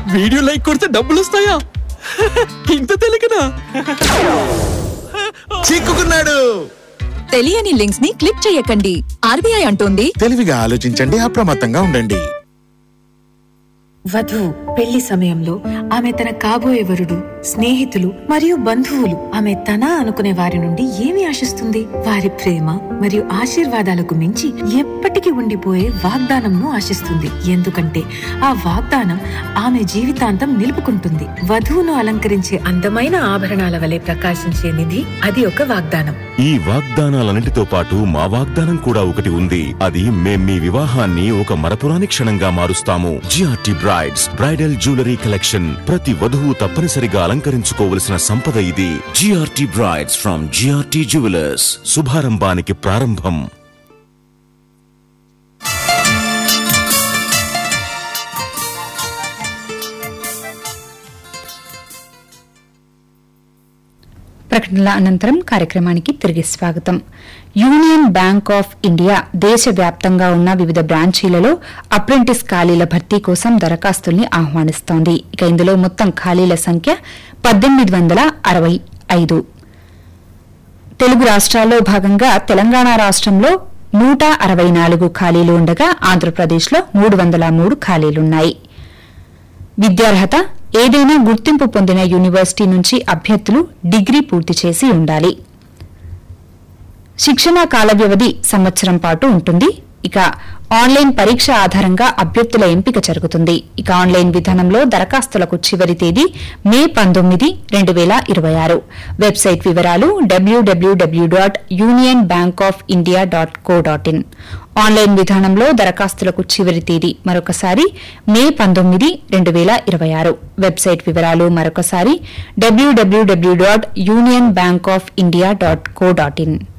video like కొడితే డబ్బులు వస్తాయా ఇంత తెలియకనా చిక్కుకున్నాడు తెలియని లింక్స్ ని క్లిక్ చేయకండి ఆర్బీఐ అంటోంది తెలివిగా ఆలోచించండి అప్రమత్తంగా ఉండండి వధువు పెళ్లి సమయంలో ఆమె తన కాబోయే వరుడు స్నేహితులు మరియు బంధువులు ఆమె తన అనుకునే వారి నుండి ఏమి ఆశిస్తుంది వారి ప్రేమ మరియు ఆశీర్వాదాలకు మించి ఎప్పటికీ ఉండిపోయే వాగ్దానంను ఆశిస్తుంది ఎందుకంటే ఆ వాగ్దానం ఆమె జీవితాంతం నిలుపుకుంటుంది వధువును అలంకరించే అందమైన ఆభరణాల వలె ప్రకాశించే నిధి అది ఒక వాగ్దానం ఈ వాగ్దానాలన్నిటితో పాటు మా వాగ్దానం కూడా ఒకటి ఉంది అది మేం మీ వివాహాన్ని ఒక మరపురాని క్షణంగా మారుస్తాము GRT brides bridal jewellery collection ప్రతి వధువు తప్పనిసరిగా అలంకరించుకోవలసిన సంపద ఇది GRT brides from GRT jewellers శుభారంభానికి ప్రారంభం ప్రకటనల అనంతరం కార్యక్రమానికి తిరిగి స్వాగతం యూనియన్ బ్యాంక్ ఆఫ్ ఇండియా దేశవ్యాప్తంగా ఉన్న వివిధ బ్రాంచీలలో అప్రెంటిస్ ఖాళీల భర్తీ కోసం దరఖాస్తుల్ని ఆహ్వానిస్తోంది ఇక ఇందులో మొత్తం ఖాళీల సంఖ్య పద్దెనిమిది వందల అరవై ఐదు తెలుగు రాష్ట్రాల్లో భాగంగా తెలంగాణ రాష్ట్రంలో నూట అరవై నాలుగు ఖాళీలు ఉండగా ఆంధ్రప్రదేశ్లో మూడు వందల మూడు ఖాళీలున్నాయి విద్యార్హత ఏదైనా గుర్తింపు పొందిన యూనివర్సిటీ నుంచి అభ్యర్థులు డిగ్రీ పూర్తి చేసి ఉండాలి శిక్షణ కాల వ్యవధి సంవత్సరం పాటు ఉంటుంది ఇక ఆన్లైన్ పరీక్ష ఆధారంగా అభ్యర్థుల ఎంపిక జరుగుతుంది ఇక ఆన్లైన్ విధానంలో దరఖాస్తులకు చివరి తేదీ మే పంతొమ్మిది రెండు వేల ఇరవై ఆరు వెబ్సైట్ వివరాలు డబ్ల్యూడబ్ల్యూడబ్ల్యూ dot union bank of India dot co dot in online విధానంలో దరఖాస్తులకు చివరి తేదీ మరొకసారి మే పంతొమ్మిది రెండు వేల ఇరవై ఆరు వెబ్సైట్ వివరాలు మరొకసారి డబ్ల్యూడబ్ల్యూడబ్ల్యూ dot union bank of India dot co dot in